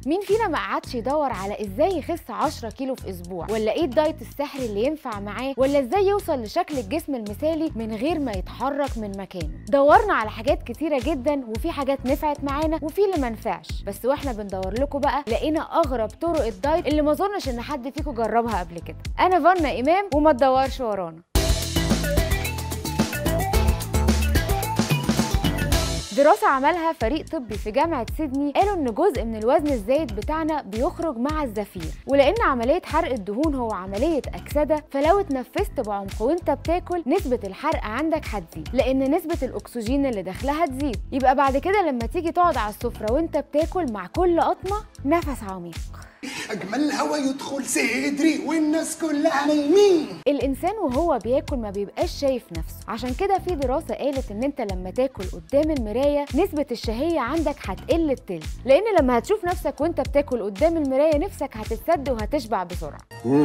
مين فينا ما قعدش يدور على ازاي يخس 10 كيلو في اسبوع ولا ايه الدايت السحري اللي ينفع معاه ولا ازاي يوصل لشكل الجسم المثالي من غير ما يتحرك من مكانه دورنا على حاجات كتيره جدا وفي حاجات نفعت معانا وفي اللي ما نفعش بس واحنا بندور لكم بقى لقينا اغرب طرق الدايت اللي ما اظنش ان حد فيكم جربها قبل كده انا فانا امام وما تدورش ورانا دراسة عملها فريق طبي في جامعة سيدني قالوا إن جزء من الوزن الزايد بتاعنا بيخرج مع الزفير ولأن عملية حرق الدهون هو عملية أكسدة فلو اتنفست بعمق وأنت بتاكل نسبة الحرق عندك هتزيد لأن نسبة الأكسجين اللي داخلها تزيد يبقى بعد كده لما تيجي تقعد على السفرة وأنت بتاكل مع كل قطمة نفس عميق اجمل هوا يدخل صدري والناس كلها نايمين الانسان وهو بياكل ما بيبقاش شايف نفسه عشان كده في دراسه قالت ان انت لما تاكل قدام المرايه نسبه الشهيه عندك هتقل التلت لان لما هتشوف نفسك وانت بتاكل قدام المرايه نفسك هتتسد وهتشبع بسرعه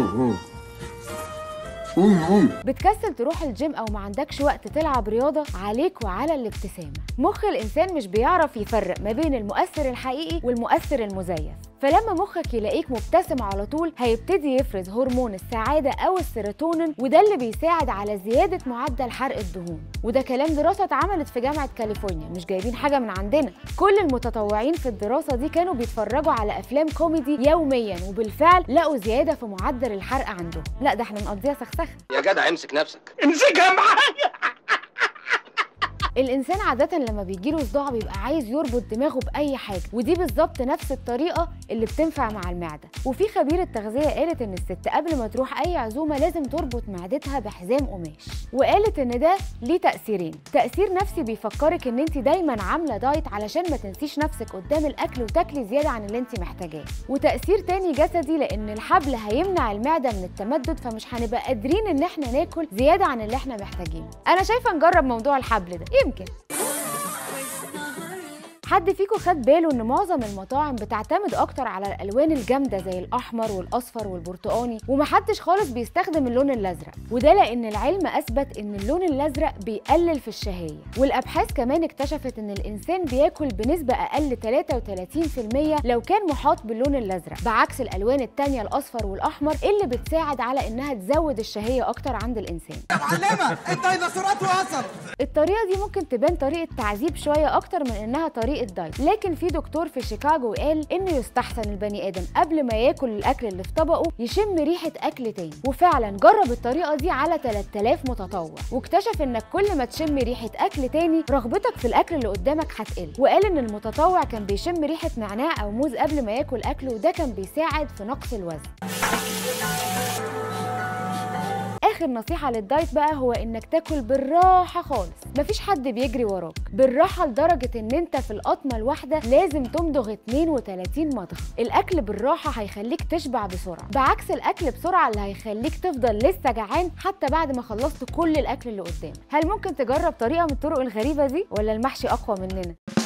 بتكسل تروح الجيم او ما عندكش وقت تلعب رياضه عليك وعلى الابتسامه مخ الانسان مش بيعرف يفرق ما بين المؤثر الحقيقي والمؤثر المزيف فلما مخك يلاقيك مبتسم على طول هيبتدي يفرز هرمون السعاده او السيروتونين وده اللي بيساعد على زياده معدل حرق الدهون وده كلام دراسه اتعملت في جامعه كاليفورنيا مش جايبين حاجه من عندنا كل المتطوعين في الدراسه دي كانوا بيتفرجوا على افلام كوميدي يوميا وبالفعل لقوا زياده في معدل الحرق عندهم لا ده احنا نقضيها سخسخه يا جدع امسك نفسك امسكها معايا الانسان عاده لما بيجيله صداع بيبقى عايز يربط دماغه باي حاجه ودي بالظبط نفس الطريقه اللي بتنفع مع المعده وفي خبيره تغذيه قالت ان الست قبل ما تروح اي عزومه لازم تربط معدتها بحزام قماش وقالت ان ده ليه تاثيرين تاثير نفسي بيفكرك ان انت دايما عامله دايت علشان ما تنسيش نفسك قدام الاكل وتاكلي زياده عن اللي انت محتاجاه وتاثير تاني جسدي لان الحبل هيمنع المعده من التمدد فمش هنبقى قادرين ان احنا ناكل زياده عن اللي احنا محتاجينه انا شايفه نجرب موضوع الحبل ده يمكن حد فيكم خد باله ان معظم المطاعم بتعتمد اكتر على الالوان الجامده زي الاحمر والاصفر والبرتقاني ومحدش خالص بيستخدم اللون الازرق وده لان العلم اثبت ان اللون الازرق بيقلل في الشهيه والابحاث كمان اكتشفت ان الانسان بياكل بنسبه اقل 33% لو كان محاط باللون الازرق بعكس الالوان التانية الاصفر والاحمر اللي بتساعد على انها تزود الشهيه اكتر عند الانسان معلمة الديناصورات وصل الطريقه دي ممكن تبان طريقه تعذيب شويه اكتر من انها طريقه دايت لكن في دكتور في شيكاغو قال انه يستحسن البني ادم قبل ما ياكل الاكل اللي في طبقه يشم ريحه اكل تاني وفعلا جرب الطريقه دي على 3000 متطوع واكتشف انك كل ما تشم ريحه اكل تاني رغبتك في الاكل اللي قدامك هتقل وقال ان المتطوع كان بيشم ريحه نعناع او موز قبل ما ياكل اكله وده كان بيساعد في نقص الوزن اخر نصيحه للدايت بقى هو انك تاكل بالراحه خالص مفيش حد بيجري وراك بالراحه لدرجه ان انت في القطمه الواحده لازم تمضغ 32 مضغ الاكل بالراحه هيخليك تشبع بسرعه بعكس الاكل بسرعه اللي هيخليك تفضل لسه جعان حتى بعد ما خلصت كل الاكل اللي قدامك هل ممكن تجرب طريقه من الطرق الغريبه دي ولا المحشي اقوى مننا